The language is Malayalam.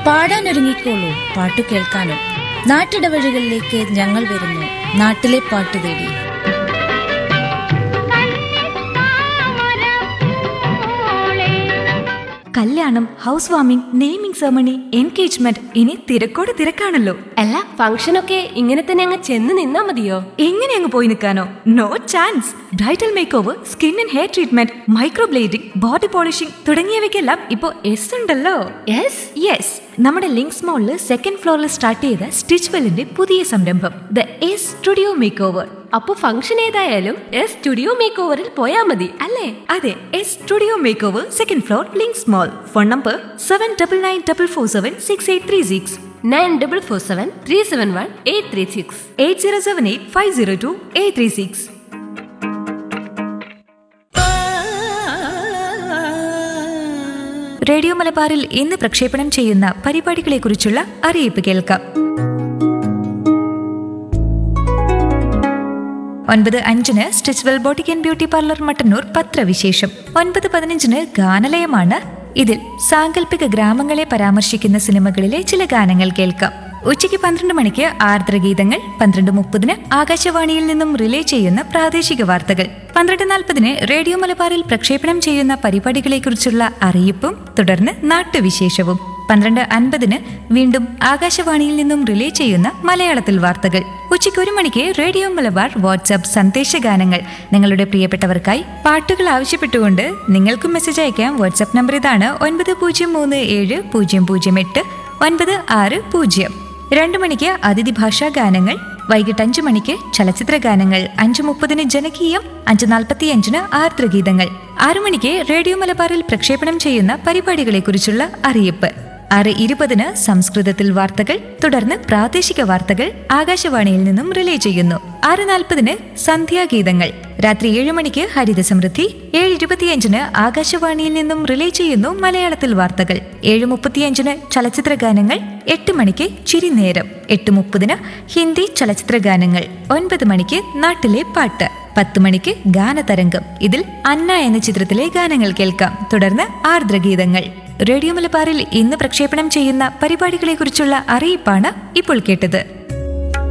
പാടാനൊരുങ്ങിക്കോളൂ പാട്ടു കേൾക്കാനും നാട്ടിടവഴികളിലേക്ക് ഞങ്ങൾ വരുന്നു നാട്ടിലെ പാട്ട് തേടി കല്യാണം house warming naming ceremony engagement ഇനി തിരക്കോട് തിരക്കാണല്ലോ അല്ല ഫംഗ്ഷനൊക്കെ ഇങ്ങനെ തന്നെ അങ്ങ് ചെന്ന് നിന്നാ മതിയോ എങ്ങനെ അങ്ങ് പോയി നിൽക്കാനോ no chance bridal make over skin and hair treatment microblading body polishing തുടങ്ങിയവയ്ക്കെല്ലാം ഇപ്പോൾ എസ് ഉണ്ടല്ലോ യെസ് യെസ് നമ്മുടെ ലിങ്ക്സ് മോളിൽ സെക്കൻഡ് ഫ്ലോറിൽ സ്റ്റാർട്ട് ചെയ്ത സ്റ്റിച്ച് വെല്ലിന്റെ പുതിയ സംരംഭം the S studio make over അപ്പൊ ഫംഗ്ഷൻ ഏതായാലും എസ് സ്റ്റുഡിയോ മേക്ക് ഓവറിൽ പോയാ മതി അല്ലേ അതെ S studio make over second floor Links mall phone number seven double nine double four seven six eight three six nine double four seven three seven one eight three six eight zero seven eight five zero two eight three six radio മലബാറിൽ ഇന്ന് പ്രക്ഷേപണം ചെയ്യുന്ന പരിപാടികളെക്കുറിച്ചുള്ള അറിയിപ്പ് കേൾക്കാം ഒൻപത് അഞ്ചിന് Stitchwell boutique and beauty parlour Mattannur പത്രവിശേഷം ഒൻപത് പതിനഞ്ചിന് ഗാനലയമാണ് ഇതിൽ സാങ്കല്പിക ഗ്രാമങ്ങളെ പരാമർശിക്കുന്ന സിനിമകളിലെ ചില ഗാനങ്ങൾ കേൾക്കാം ഉച്ചയ്ക്ക് പന്ത്രണ്ട് മണിക്ക് ആർദ്രഗീതങ്ങൾ പന്ത്രണ്ട് മുപ്പതിന് ആകാശവാണിയിൽ നിന്നും റിലേ ചെയ്യുന്ന പ്രാദേശിക വാർത്തകൾ പന്ത്രണ്ട് നാൽപ്പതിന് റേഡിയോ മലബാറിൽ പ്രക്ഷേപണം ചെയ്യുന്ന പരിപാടികളെക്കുറിച്ചുള്ള അറിയിപ്പും തുടർന്ന് നാട്ടുവിശേഷവും പന്ത്രണ്ട് അൻപതിന് വീണ്ടും ആകാശവാണിയിൽ നിന്നും റിലേ ചെയ്യുന്ന മലയാളത്തിൽ വാർത്തകൾ ഉച്ചയ്ക്ക് ഒരു മണിക്ക് റേഡിയോ മലബാർ വാട്സ്ആപ്പ് സന്ദേശഗാനങ്ങൾ നിങ്ങളുടെ പ്രിയപ്പെട്ടവർക്കായി പാട്ടുകൾ ആവശ്യപ്പെട്ടുകൊണ്ട് നിങ്ങൾക്കും മെസ്സേജ് അയക്കാം വാട്സ്ആപ്പ് നമ്പർ ഇതാണ് ഒൻപത് പൂജ്യം മൂന്ന് ഏഴ് പൂജ്യം പൂജ്യം എട്ട് ഒൻപത് ആറ് പൂജ്യം രണ്ടു മണിക്ക് അതിഥി ഭാഷാ ഗാനങ്ങൾ വൈകിട്ട് അഞ്ചു മണിക്ക് ചലച്ചിത്ര ഗാനങ്ങൾ അഞ്ചു മുപ്പതിന് ജനകീയം അഞ്ച് നാൽപ്പത്തിയഞ്ചിന് ആർദ്രഗീതങ്ങൾ ആറു മണിക്ക് റേഡിയോ മലബാറിൽ പ്രക്ഷേപണം ചെയ്യുന്ന പരിപാടികളെക്കുറിച്ചുള്ള അറിയിപ്പ് ആറ് ഇരുപതിന് സംസ്കൃതത്തിൽ വാർത്തകൾ തുടർന്ന് പ്രാദേശിക വാർത്തകൾ ആകാശവാണിയിൽ നിന്നും റിലേ ചെയ്യുന്നു ആറ് നാൽപ്പതിന് സന്ധ്യാഗീതങ്ങൾ രാത്രി ഏഴ് മണിക്ക് ഹരിത സമൃദ്ധി ഏഴ് ഇരുപത്തിയഞ്ചിന് ആകാശവാണിയിൽ നിന്നും റിലേ ചെയ്യുന്നു മലയാളത്തിൽ വാർത്തകൾ ഏഴ് മുപ്പത്തിയഞ്ചിന് ചലച്ചിത്ര ഗാനങ്ങൾ എട്ട് മണിക്ക് ചിരിനേരം എട്ട് മുപ്പതിന് ഹിന്ദി ചലച്ചിത്ര ഗാനങ്ങൾ ഒൻപത് മണിക്ക് നാട്ടിലെ പാട്ട് പത്ത് മണിക്ക് ഗാനതരംഗം ഇതിൽ അന്ന എന്ന ചിത്രത്തിലെ ഗാനങ്ങൾ കേൾക്കാം തുടർന്ന് ആർദ്രഗീതങ്ങൾ റേഡിയോ മലബാറിൽ ഇന്ന് പ്രക്ഷേപണം ചെയ്യുന്ന പരിപാടികളെക്കുറിച്ചുള്ള അറിയിപ്പാണ് ഇപ്പോൾ കേട്ടത്